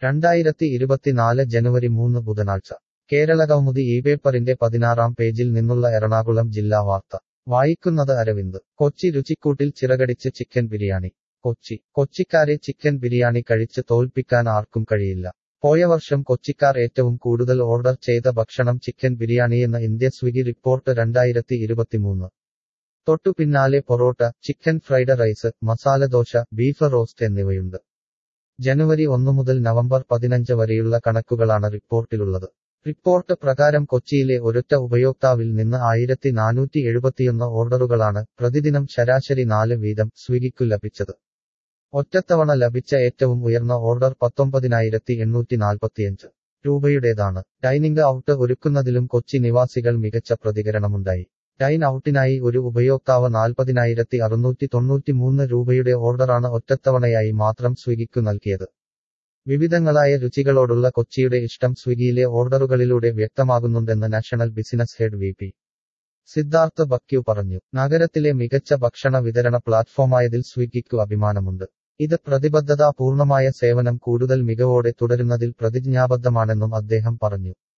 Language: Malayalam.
രണ്ടായിരത്തി ഇരുപത്തിനാല് ജനുവരി മൂന്ന് ബുധനാഴ്ച കേരളകൗമുദി ഈ പേപ്പറിന്റെ പതിനാറാം പേജിൽ നിന്നുള്ള എറണാകുളം ജില്ലാ വാർത്ത വായിക്കുന്നത് അരവിന്ദ് കൊച്ചി രുചിക്കൂട്ടിൽ ചിറകടിച്ച് ചിക്കൻ ബിരിയാണി കൊച്ചി കൊച്ചിക്കാരെ ചിക്കൻ ബിരിയാണി കഴിച്ച് തോൽപ്പിക്കാൻ ആർക്കും കഴിയില്ല പോയ വർഷം കൊച്ചിക്കാർ ഏറ്റവും കൂടുതൽ ഓർഡർ ചെയ്ത ഭക്ഷണം ചിക്കൻ ബിരിയാണിയെന്ന ഇന്ത്യ സ്വിഗി റിപ്പോർട്ട് രണ്ടായിരത്തി ഇരുപത്തിമൂന്ന് തൊട്ടു പിന്നാലെ parotta chicken fried rice masala dosa beef roast എന്നിവയുണ്ട് ജനുവരി ഒന്നു മുതൽ നവംബർ പതിനഞ്ച് വരെയുള്ള കണക്കുകളാണ് റിപ്പോർട്ടിലുള്ളത് റിപ്പോർട്ട് പ്രകാരം കൊച്ചിയിലെ ഒരൊറ്റ ഉപയോക്താവിൽ നിന്ന് ആയിരത്തി നാനൂറ്റി എഴുപത്തിയൊന്ന് ഓർഡറുകളാണ് പ്രതിദിനം ശരാശരി നാല് വീതം സ്വിഗിക്കു ലഭിച്ചത് ഒറ്റത്തവണ ലഭിച്ച ഏറ്റവും ഉയർന്ന ഓർഡർ പത്തൊമ്പതിനായിരത്തി എണ്ണൂറ്റി നാൽപ്പത്തിയഞ്ച് രൂപയുടേതാണ് ഡൈനിങ് ഔട്ട് ഒരുക്കുന്നതിലും കൊച്ചി നിവാസികൾ മികച്ച പ്രതികരണമുണ്ടായി ഡൈൻ ഔട്ടിനായി ഒരു ഉപയോക്താവ് നാൽപ്പതിനായിരത്തി അറുന്നൂറ്റി തൊണ്ണൂറ്റിമൂന്ന് രൂപയുടെ ഓർഡറാണ് ഒറ്റത്തവണയായി മാത്രം സ്വിഗിക്കു നൽകിയത് വിവിധങ്ങളായ രുചികളോടുള്ള കൊച്ചിയുടെ ഇഷ്ടം സ്വിഗിയിലെ ഓർഡറുകളിലൂടെ വ്യക്തമാകുന്നുണ്ടെന്ന് national business head V P Siddharth ബക്യു പറഞ്ഞു നഗരത്തിലെ മികച്ച ഭക്ഷണ വിതരണ പ്ലാറ്റ്ഫോമായതിൽ സ്വിഗിക്കു അഭിമാനമുണ്ട് ഇത് പ്രതിബദ്ധതാപൂർണമായ സേവനം കൂടുതൽ മികവോടെ തുടരുന്നതിൽ പ്രതിജ്ഞാബദ്ധമാണെന്നും അദ്ദേഹം പറഞ്ഞു